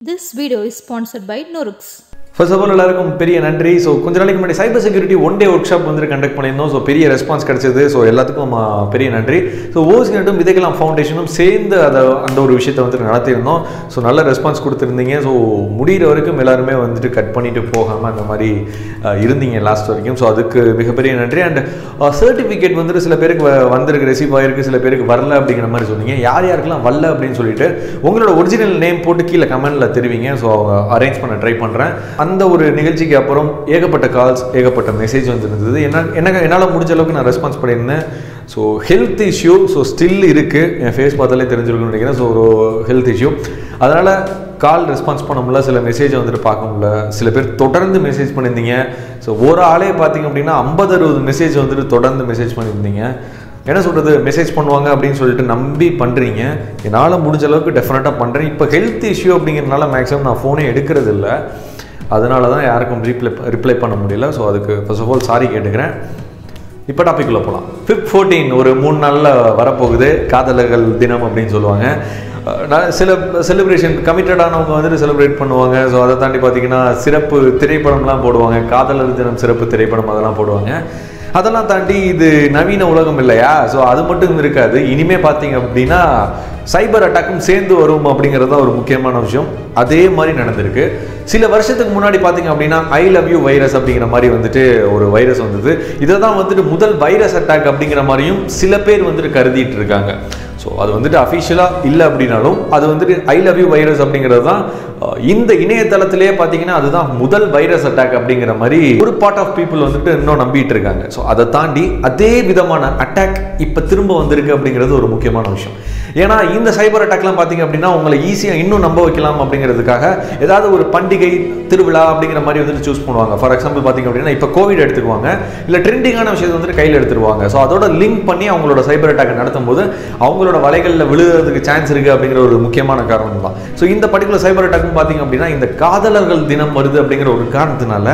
This video is sponsored by Norux. First of all எல்லாருக்கும் பெரிய நன்றி ஸோ கொஞ்ச நாளைக்கு முன்னாடி cyber security one day workshop வந்து கண்டக்ட் பண்ணியிருந்தோம் ஸோ பெரிய ரெஸ்பான்ஸ் கிடைச்சது ஸோ எல்லாத்துக்கும் ஆ, பெரிய நன்றி ஸோ ஓசினட்டும் விதைக்கலாம் ஃபவுண்டேஷனும் சேர்ந்து அதை அந்த ஒரு விஷயத்தை வந்துட்டு நடத்தியிருந்தோம் ஸோ நல்ல ரெஸ்பான்ஸ் கொடுத்துருந்தீங்க ஸோ முடிகிற வரைக்கும் எல்லாருமே வந்துட்டு கட் பண்ணிட்டு போகாமல் அந்த மாதிரி ஆ, இருந்தீங்க லாஸ்ட் வரைக்கும் ஸோ அதுக்கு மிகப்பெரிய நன்றி அண்ட் சர்டிஃபிகேட் வந்துட்டு சில பேருக்கு வ- வந்திருக்கு ரிசீவ் ஆயிருக்கு சில பேருக்கு வரல அப்படிங்கிற மாதிரி சொன்னீங்க யார் யாருக்கெல்லாம் வரல அப்படின்னு சொல்லிட்டு உங்களோட ஒரிஜினல் நேம் போட்டு கீழே கமெண்ட்ல தெரிவிங்க ஸோ அரேஞ்ச் பண்ண ட்ரை பண்ணுறேன் அந்த ஒரு நிகழ்ச்சிக்கு அப்புறம் ஏகப்பட்ட கால்ஸ் ஏகப்பட்ட மெசேஜ் வந்துருந்தது என்ன என்ன என்னால் முடிஞ்ச அளவுக்கு நான் ரெஸ்பான்ஸ் பண்ணியிருந்தேன் so health issue so still இருக்குது என் ஃபேஸ் பார்த்தாலே தெரிஞ்சிருக்கும்னு நினைக்கிறேன் ஸோ ஒரு ஹெல்த் இஷ்யூ அதனால் கால் ரெஸ்பான்ஸ் பண்ண முடியல சில மெசேஜை வந்துட்டு பார்க்க முடியல சில பேர் தொடர்ந்து மெசேஜ் பண்ணியிருந்தீங்க ஸோ ஒரு ஆளே பார்த்தீங்க அப்படின்னா ஐம்பது அறுபது மெசேஜ் வந்துட்டு தொடர்ந்து மெசேஜ் பண்ணியிருந்தீங்க என்ன சொல்கிறது மெசேஜ் பண்ணுவாங்க அப்படின்னு சொல்லிட்டு நம்பி பண்ணுறீங்க என்னால் முடிஞ்ச அளவுக்கு டெஃபினட்டாக பண்ணுறேன் இப்போ ஹெல்த் இஷ்யூ அப்படிங்கிறனால மேக்ஸிமம் நான் ஃபோனே எடுக்கிறது இல்லை அதனால தான் யாருக்கும் ரீப்ளை ரிப்ளை பண்ண முடியல ஸோ அதுக்கு ஃபர்ஸ்ட் ஆஃப் ஆல் சாரி கேட்டுக்கிறேன் இப்போ டாபிக்குள்ளே போகலாம் ஃபிஃப்ட் ஃபோர்டீன் ஒரு மூணு நாளில் வரப்போகுது காதலர்கள் தினம் அப்படின்னு சொல்லுவாங்க அஹ் நான் சில செலிப்ரேஷன் கமிட்டடானவங்க வந்துட்டு செலிப்ரேட் பண்ணுவாங்க ஸோ அதை தாண்டி பார்த்தீங்கன்னா சிறப்பு திரைப்படம்லாம் போடுவாங்க காதலர் தினம் சிறப்பு திரைப்படம் அதெல்லாம் போடுவாங்க அதெல்லாம் தாண்டி இது நவீன உலகம் இல்லையா ஸோ அது மட்டும் இருக்காது இனிமே பார்த்தீங்க அப்படின்னா சைபர் அட்டாக்கும் சேர்ந்து வரும் அப்படிங்கிறது தான் ஒரு முக்கியமான விஷயம் அதே மாதிரி நடந்திருக்கு சில வருஷத்துக்கு முன்னாடி பார்த்தீங்க அப்படின்னா ஐ லவ் யூ வைரஸ் அப்படிங்கிற மாதிரி வந்துட்டு ஒரு வைரஸ் வந்தது இதை தான் வந்துட்டு முதல் வைரஸ் அட்டாக் அப்படிங்கிற மாதிரியும் சில பேர் வந்துட்டு கருதிட்டு இருக்காங்க ஸோ அது வந்துட்டு அஃபிஷியலாக இல்லை அப்படின்னாலும் அது வந்துட்டு ஐ லவ் யூ வைரஸ் அப்படிங்கிறது தான் அஹ், இந்த இணையதளத்திலேயே பார்த்தீங்கன்னா அதுதான் முதல் வைரஸ் அட்டாக் அப்படிங்கிற மாதிரி ஒரு பார்ட் ஆஃப் பீப்புள் வந்துட்டு இன்னும் நம்பிட்டு இருக்காங்க ஸோ அதை தாண்டி அதே விதமான அட்டாக் இப்போ திரும்ப வந்திருக்கு அப்படிங்கிறது ஒரு முக்கியமான விஷயம் ஏன்னா இந்த சைபர் அட்டாக்லாம் பார்த்தீங்க அப்படின்னா உங்களை ஈஸியாக இன்னும் நம்ப வைக்கலாம் அப்படிங்கிறதுக்காக ஏதாவது ஒரு பண்டிகை திருவிழா அப்படிங்கிற மாதிரி வந்துட்டு சூஸ் பண்ணுவாங்க ஃபார் எக்ஸாம்பிள் பார்த்தீங்க அப்படின்னா இப்போ கோவிட் எடுத்துக்குவாங்க இல்லை ட்ரெண்டிங்கான விஷயத்தை வந்துட்டு கையில் எடுத்துருவாங்க ஸோ அதோட லிங்க் பண்ணி அவங்களோட சைபர் அட்டாக் நடத்தும் போது அவங்களோட வலைகளில் விழுகிறதுக்கு சான்ஸ் இருக்குது அப்படிங்கிற ஒரு முக்கியமான காரணம் தான் ஸோ இந்த பர்டிகுலர் சைபர் அட்டாக்கும் பார்த்தீங்க அப்படின்னா இந்த காதலர்கள் தினம் வருது அப்படிங்கிற ஒரு காரணத்தினால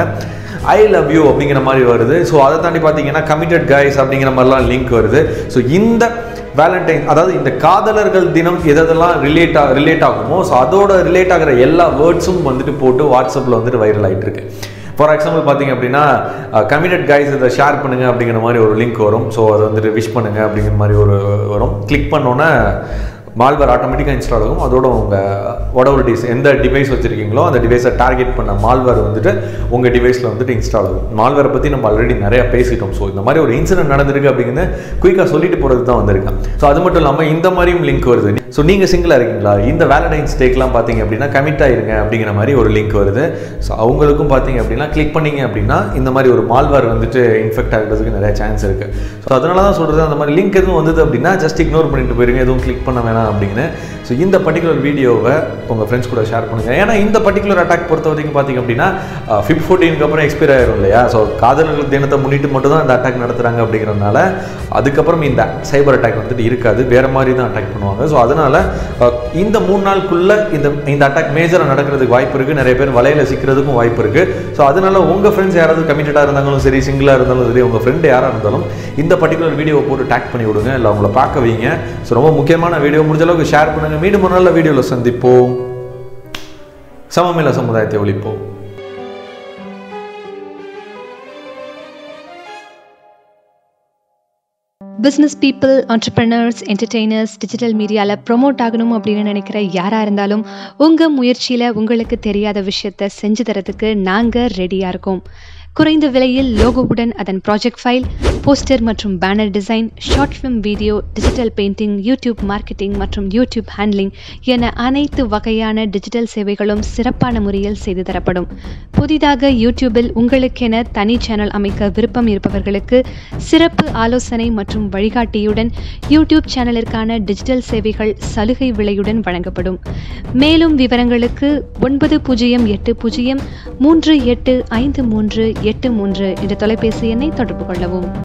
ஐ லவ் யூ அப்படிங்கிற மாதிரி வருது ஸோ அதை தாண்டி பார்த்தீங்கன்னா கமிட்டட் கைஸ் அப்படிங்கிற மாதிரிலாம் லிங்க் வருது ஸோ இந்த வேலண்டைன் அதாவது இந்த காதலர்கள் தினம் எதெல்லாம் ரிலேட் ஆ ரிலேட் ஆகுமோ ஸோ அதோட ரிலேட் ஆகிற எல்லா வேர்ட்ஸும் வந்துட்டு போட்டு வாட்ஸ்அப்பில் வந்துட்டு வைரல் ஆகிட்டு இருக்கு ஃபார் எக்ஸாம்பிள் பார்த்தீங்க அப்படின்னா கமிட்டட் கைஸ் இதை ஷேர் பண்ணுங்க அப்படிங்கிற மாதிரி ஒரு லிங்க் வரும் ஸோ அதை வந்துட்டு விஷ் பண்ணுங்க அப்படிங்கிற மாதிரி ஒரு வரும் கிளிக் பண்ணோன்னே மால்வேர் ஆட்டோமேட்டிக்காக இன்ஸ்டால் ஆகும் அதோட உங்கள் whatever டிவைஸ் எந்த டிவைஸ் வச்சுருக்கீங்களோ அந்த டிவைஸை டார்கெட் பண்ண மால்வேர் வந்துட்டு உங்கள் டிவைஸில் வந்துட்டு இன்ஸ்டால் ஆகும் மால்வேரை பற்றி நம்ம ஆல்ரெடி நிறையா பேசிட்டோம் ஸோ இந்த மாதிரி ஒரு இன்சிடென்ட் நடந்திருக்கு அப்படிங்கிறது குயிக்காக சொல்லிட்டு போகிறது தான் வந்திருக்கேன் ஸோ அது மட்டும் இல்லாமல் இந்த மாதிரியும் லிங்க் வருது ஸோ நீங்கள் சிங்கிளாக இருக்கீங்களா இந்த வேலடைன்ஸ் டேக்லாம் பார்த்தீங்க அப்படின்னா கமிட் ஆயிருங்க அப்படிங்கிற மாதிரி ஒரு லிங்க் வருது ஸோ அவங்களுக்கும் பார்த்தீங்க அப்படின்னா கிளிக் பண்ணீங்க அப்படின்னா இந்த மாதிரி ஒரு மால்வேர் வந்துட்டு இன்ஃபெக்ட் ஆகிறதுக்கு நிறைய சான்ஸ் இருக்குது ஸோ அதனால தான் சொல்கிறது அந்த மாதிரி லிங்க் எதுவும் வந்தது அப்படின்னா ஜஸ்ட் இக்னோர் பண்ணிட்டு போயிருங்க எதுவும் கிளிக் பண்ண வேணாம் அப்படின்னு ஸோ இந்த பர்டிகுலர் வீடியோவை உங்கள் ஃப்ரெண்ட்ஸ் கூட ஷேர் பண்ணுங்கள் ஏன்னா இந்த பர்டிகுலர் அட்டாக் பொறுத்த வரைக்கும் பார்த்தீங்க அப்படின்னா ஃபிஃப்ட் ஃபோர்டீனுக்கு அப்புறம் எக்ஸ்பைர் ஆயிரும் இல்லையா ஸோ காதலர்கள் தினத்தை முன்னிட்டு மட்டும் தான் இந்த அட்டாக் நடத்துகிறாங்க அப்படிங்கிறதுனால அதுக்கப்புறம் இந்த சைபர் அட்டாக் வந்துட்டு இருக்காது வேற மாதிரி தான் அட்டாக் பண்ணுவாங்க ஸோ அதனால அஹ், இந்த மூணு நாளுக்குள்ள இந்த இந்த அட்டாக் மேஜராக நடக்கிறதுக்கு வாய்ப்பு இருக்குது நிறைய பேர் வலையில சிக்கிறதுக்கும் வாய்ப்பு இருக்குது ஸோ அதனால உங்கள் ஃப்ரெண்ட்ஸ் யாராவது கமிட்டடாக இருந்தாலும் சரி சிங்கிளாக இருந்தாலும் சரி உங்கள் ஃப்ரெண்டு யாராக இருந்தாலும் இந்த பர்டிகுலர் வீடியோவை போட்டு டேக் பண்ணி விடுங்க இல்லை அவங்கள பார்க்க வைங்க ஸோ ரொம்ப முக்கியமான வீடியோ முடிஞ்ச அளவுக்கு ஷேர் பண்ணுங்க மீண்டும் ஒரு நல்ல வீடியோவில் சந்திப்போம் சமமில்ல சமுதாயத்தை ஒழிப்போம் business people entrepreneurs entertainers digital மீடியாவில் ப்ரொமோட் ஆகணும் அப்படின்னு நினைக்கிற யாராக இருந்தாலும் உங்கள் முயற்சியில் உங்களுக்கு தெரியாத விஷயத்த செஞ்சு தரதுக்கு நாங்கள் ரெடியாக இருக்கோம் குறைந்த விலையில் லோகோவுடன் அதன் ப்ராஜெக்ட் ஃபைல் போஸ்டர் மற்றும் banner design short film video digital painting YouTube marketing மற்றும் யூடியூப் ஹேண்ட்லிங் என அனைத்து வகையான டிஜிட்டல் சேவைகளும் சிறப்பான முறையில் செய்து தரப்படும் புதிதாக யூடியூபில் உங்களுக்கென தனி சேனல் அமைக்க விருப்பம் இருப்பவர்களுக்கு சிறப்பு ஆலோசனை மற்றும் வழிகாட்டியுடன் யூடியூப் சேனலிற்கான டிஜிட்டல் சேவைகள் சலுகை விலையுடன் வழங்கப்படும் மேலும் விவரங்களுக்கு ஒன்பது பூஜ்ஜியம் எட்டு பூஜ்ஜியம் மூன்று எட்டு ஐந்து மூன்று எட்டு மூன்று என்ற தொலைபேசி எண்ணை தொடர்பு கொள்ளவும்